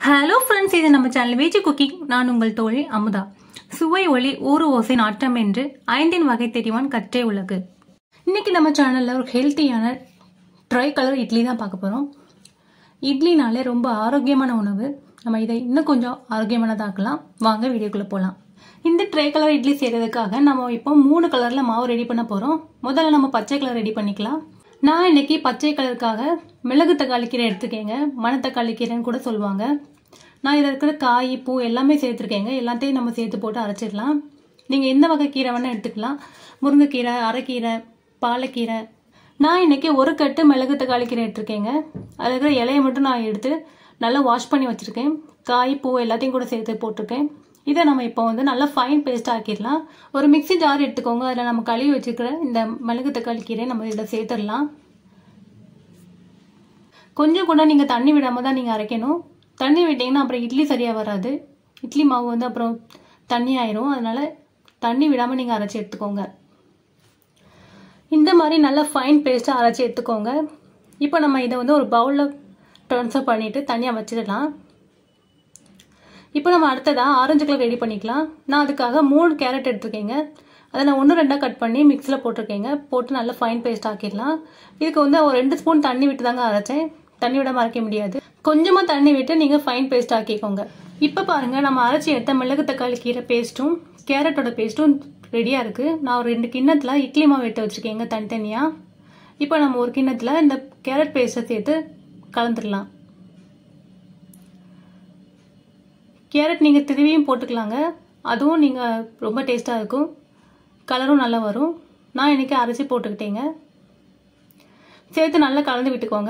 hello friends இது நம்ம channel வேஜி cooking நான் உங்கள் தோழி அமுதா சுவை ஒளி ஊறு ஓசை நாட்டம் என்று ஐந்தின் வகை தெரிவான் கற்றே உலகு இன்னைக்கு நம்ம சேனல்ல ஒரு ஹெல்த்தியான ட்ரை கலர் இட்லி தான் பார்க்க போறோம் இட்லினாலே ரொம்ப ஆரோக்கியமான உணவு நம்ம இதை இன்னும் கொஞ்சம் ஆரோக்கியமானதாக்கலாம் வாங்க வீடியோக்குள்ள போகலாம் இந்த ட்ரை கலர் இட்லி செய்யறதுக்காக நம்ம இப்போ மூணு கலர்ல மாவு ரெடி பண்ண போறோம் முதல்ல நம்ம பச்சை கலர் ரெடி பண்ணிக்கலாம் நான் இன்னைக்கு பச்சை கலருக்காக மிளகு தக்காளி கீரை எடுத்துக்கேங்க மணத்தக்காளி கீரைன்னு கூட சொல்லுவாங்க நான் இதில் இருக்கிற காய் பூ எல்லாமே சேர்த்துருக்கேங்க எல்லாத்தையும் நம்ம சேர்த்து போட்டு அரைச்சிடலாம் நீங்கள் எந்த வகை கீரை வேணால் எடுத்துக்கலாம் முருங்கைக்கீரை அரைக்கீரை பாலக்கீரை நான் இன்னைக்கு ஒரு கட்டு மிளகு தக்காளி கீரை எடுத்திருக்கேங்க அதில் இருக்கிற இலையை மட்டும் நான் எடுத்து நல்லா வாஷ் பண்ணி வச்சுருக்கேன் காய் பூ எல்லாத்தையும் கூட சேர்த்து போட்டிருக்கேன் இதை நம்ம இப்போ வந்து நல்லா ஃபைன் பேஸ்ட் ஆக்கிடலாம் ஒரு மிக்ஸி ஜார் எடுத்துக்கோங்க அதில் நம்ம கழுவி வச்சுருக்கிற இந்த மிளகு தக்காளி கீரை நம்ம இதில் சேர்த்துடலாம் கொஞ்சம் கூட நீங்கள் தண்ணி விடாமல் தான் நீங்கள் அரைக்கணும் தண்ணி விட்டிங்கன்னா அப்புறம் இட்லி சரியாக வராது இட்லி மாவு வந்து அப்புறம் தண்ணி ஆயிரும் அதனால தண்ணி விடாமல் நீங்கள் அரைச்சி எடுத்துக்கோங்க இந்த மாதிரி நல்லா ஃபைன் பேஸ்ட்டாக அரைச்சி எடுத்துக்கோங்க இப்போ நம்ம இதை வந்து ஒரு பவுலில் ட்ரான்ஸ்ஃபர் பண்ணிவிட்டு தனியாக வச்சிடலாம் இப்போ நம்ம அடுத்ததாக ஆரஞ்சு கலர் ரெடி பண்ணிக்கலாம் நான் அதுக்காக மூணு கேரட் எடுத்துருக்கேங்க அதை நான் ஒன்று ரெண்டாக கட் பண்ணி மிக்ஸில் போட்டிருக்கேங்க போட்டு நல்லா ஃபைன் பேஸ்ட் ஆக்கிடலாம் இதுக்கு வந்து ஒரு ரெண்டு ஸ்பூன் தண்ணி விட்டு தாங்க அரைச்சேன் தண்ணி விட மறைக்க முடியாது கொஞ்சமாக தண்ணி விட்டு நீங்கள் ஃபைன் பேஸ்ட் ஆக்கிக்கோங்க இப்போ பாருங்கள் நம்ம அரைச்சி எடுத்த மிளகு தக்காளி கீரை பேஸ்ட்டும் கேரட்டோட பேஸ்ட்டும் ரெடியாக இருக்குது நான் ஒரு ரெண்டு கிண்ணத்தில் இட்லி மாவு எடுத்து வச்சுருக்கேங்க தனித்தனியாக இப்போ நம்ம ஒரு கிண்ணத்தில் இந்த கேரட் பேஸ்ட்டை சேர்த்து கலந்துடலாம் கேரட் நீங்கள் திருவியும் போட்டுக்கலாங்க அதுவும் நீங்கள் ரொம்ப டேஸ்ட்டாக இருக்கும் கலரும் நல்லா வரும் நான் இன்றைக்கி அரைச்சி போட்டுக்கிட்டேங்க சேர்த்து நல்லா கலந்து விட்டுக்கோங்க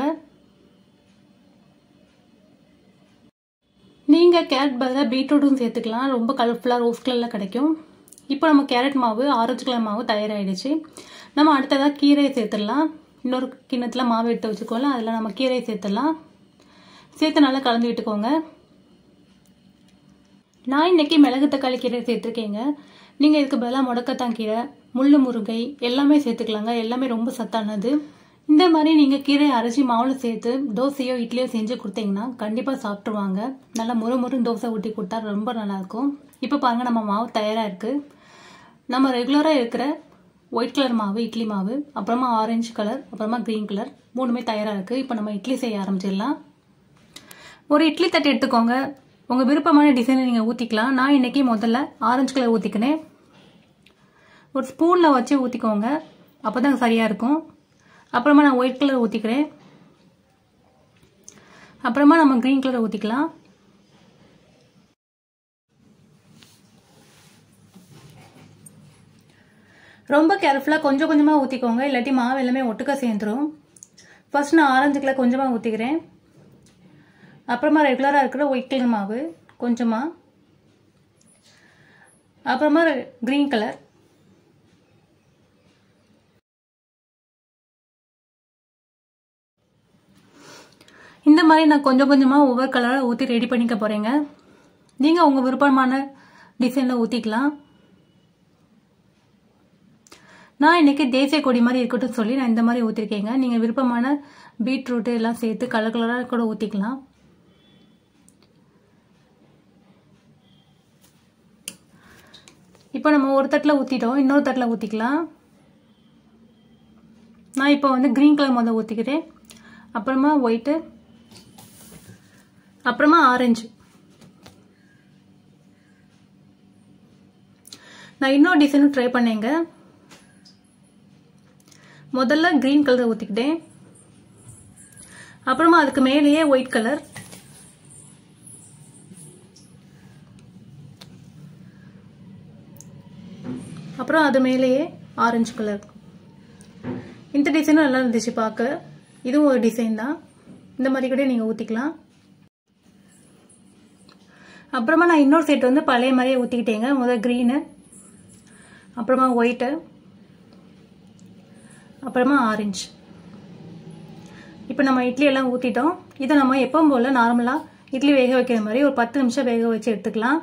நீங்கள் கேரட் பதிலாக பீட்ரூட்டும் சேர்த்துக்கலாம் ரொம்ப கலர்ஃபுல்லாக ரோஸ் கலரில் கிடைக்கும் இப்போ நம்ம கேரட் மாவு ஆரஞ்சு கலர் மாவு தயாராகிடுச்சு நம்ம அடுத்ததாக கீரையை சேர்த்துடலாம் இன்னொரு கிண்ணத்தில் மாவு எடுத்து வச்சுக்கோல அதில் நம்ம கீரையை சேர்த்துடலாம் சேர்த்து நல்லா கலந்து விட்டுக்கோங்க நான் இன்னைக்கு மிளகு தக்காளி கீரை சேர்த்துருக்கேங்க நீங்கள் இதுக்கு பதிலாக முடக்கத்தான் கீரை முள்ளு முருங்கை எல்லாமே சேர்த்துக்கலாங்க எல்லாமே ரொம்ப சத்தானது இந்த மாதிரி நீங்கள் கீரை அரைச்சி மாவில் சேர்த்து தோசையோ இட்லியோ செஞ்சு கொடுத்தீங்கன்னா கண்டிப்பாக சாப்பிட்ருவாங்க நல்லா முறு முருன்னு தோசை ஊட்டி கொடுத்தா ரொம்ப நல்லாயிருக்கும் இப்போ பாருங்கள் நம்ம மாவு தயாராக இருக்குது நம்ம ரெகுலராக இருக்கிற ஒயிட் கலர் மாவு இட்லி மாவு அப்புறமா ஆரஞ்சு கலர் அப்புறமா க்ரீன் கலர் மூணுமே தயாராக இருக்குது இப்போ நம்ம இட்லி செய்ய ஆரம்பிச்சிடலாம் ஒரு இட்லி தட்டு எடுத்துக்கோங்க உங்கள் விருப்பமான டிசைனை நீங்கள் ஊற்றிக்கலாம் நான் இன்றைக்கி முதல்ல ஆரஞ்சு கலர் ஊற்றிக்கினேன் ஒரு ஸ்பூனில் வச்சு ஊற்றிக்கோங்க அப்போ தான் சரியாக இருக்கும் அப்புறமா நான் ஒயிட் கலர் ஊற்றிக்கிறேன் அப்புறமா நம்ம க்ரீன் கலர் ஊற்றிக்கலாம் ரொம்ப கேர்ஃபுல்லாக கொஞ்சம் கொஞ்சமாக ஊற்றிக்கோங்க இல்லாட்டி மாவு எல்லாமே ஒட்டுக்க சேர்ந்துடும் ஃபர்ஸ்ட் நான் ஆரஞ்சு கலர் கொஞ்சமாக ஊற்றிக்கிறேன் அப்புறமா ரெகுலராக இருக்கிற ஒயிட் கலர் மாவு கொஞ்சமாக அப்புறமா க்ரீன் கலர் இந்த மாதிரி நான் கொஞ்சம் கொஞ்சமாக ஒவ்வொரு கலராக ஊற்றி ரெடி பண்ணிக்க போகிறேங்க நீங்கள் உங்கள் விருப்பமான டிசைனில் ஊற்றிக்கலாம் நான் இன்றைக்கி தேசிய கொடி மாதிரி இருக்கட்டும் சொல்லி நான் இந்த மாதிரி ஊற்றிருக்கேங்க நீங்கள் விருப்பமான பீட்ரூட்டு எல்லாம் சேர்த்து கலர் கலராக கூட ஊற்றிக்கலாம் இப்போ நம்ம ஒரு தட்டில் ஊற்றிட்டோம் இன்னொரு தட்டில் ஊற்றிக்கலாம் நான் இப்போ வந்து க்ரீன் கலர் முதல்ல ஊற்றிக்கிறேன் அப்புறமா ஒயிட்டு அப்புறமா ஆரஞ்சு நான் இன்னொரு டிசைனும் ட்ரை பண்ணேங்க முதல்ல க்ரீன் கலர் ஊற்றிக்கிட்டேன் அப்புறமா அதுக்கு மேலேயே ஒயிட் கலர் அப்புறம் அது மேலேயே ஆரஞ்சு கலர் இந்த டிசைனும் நல்லா இருந்துச்சு பார்க்க இதுவும் ஒரு டிசைன் தான் இந்த மாதிரி கூட நீங்கள் ஊற்றிக்கலாம் அப்புறமா நான் இன்னொரு செட் வந்து பழைய மாதிரியே ஊற்றிக்கிட்டேங்க முதல் க்ரீனு அப்புறமா ஒயிட்டு அப்புறமா ஆரஞ்சு இப்போ நம்ம இட்லி எல்லாம் ஊற்றிட்டோம் இதை நம்ம எப்பவும் போல் நார்மலாக இட்லி வேக வைக்கிற மாதிரி ஒரு பத்து நிமிஷம் வேக வச்சு எடுத்துக்கலாம்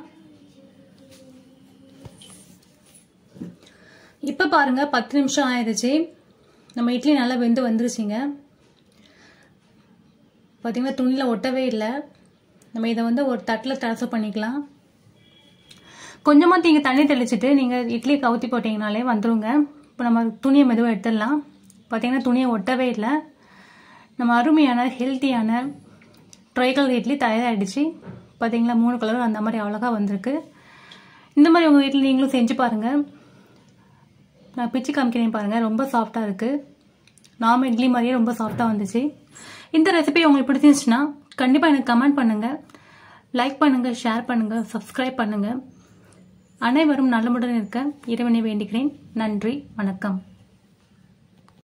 இப்போ பாருங்க பத்து நிமிஷம் ஆயிடுச்சு நம்ம இட்லி நல்லா வெந்து வந்துருச்சுங்க பார்த்தீங்கன்னா துணியில் ஒட்டவே இல்லை நம்ம இதை வந்து ஒரு தட்டில் ட்ரான்ஸ்ஃபர் பண்ணிக்கலாம் கொஞ்சமாக நீங்கள் தண்ணி தெளிச்சிட்டு நீங்கள் இட்லி கவுத்தி போட்டிங்கனாலே வந்துருங்க இப்போ நம்ம துணியை மெதுவாக எடுத்துடலாம் பார்த்தீங்கன்னா துணியை ஒட்டவே இல்லை நம்ம அருமையான ஹெல்த்தியான ட்ரைகல் இட்லி தயாராகிடுச்சு பார்த்தீங்களா மூணு கலர் அந்த மாதிரி அழகாக வந்திருக்கு இந்த மாதிரி உங்கள் வீட்டில் நீங்களும் செஞ்சு பாருங்கள் நான் பிச்சு காமிக்கிறேன் பாருங்கள் ரொம்ப சாஃப்டாக இருக்குது நாம இட்லி மாதிரியே ரொம்ப சாஃப்டாக வந்துச்சு இந்த ரெசிபி உங்களுக்கு பிடிச்சிருந்துச்சுன்னா கண்டிப்பாக எனக்கு கமெண்ட் பண்ணுங்கள் லைக் பண்ணுங்கள் ஷேர் பண்ணுங்கள் சப்ஸ்கிரைப் பண்ணுங்கள் அனைவரும் நலமுடன் இருக்க இறைவனை வேண்டுகிறேன் நன்றி வணக்கம்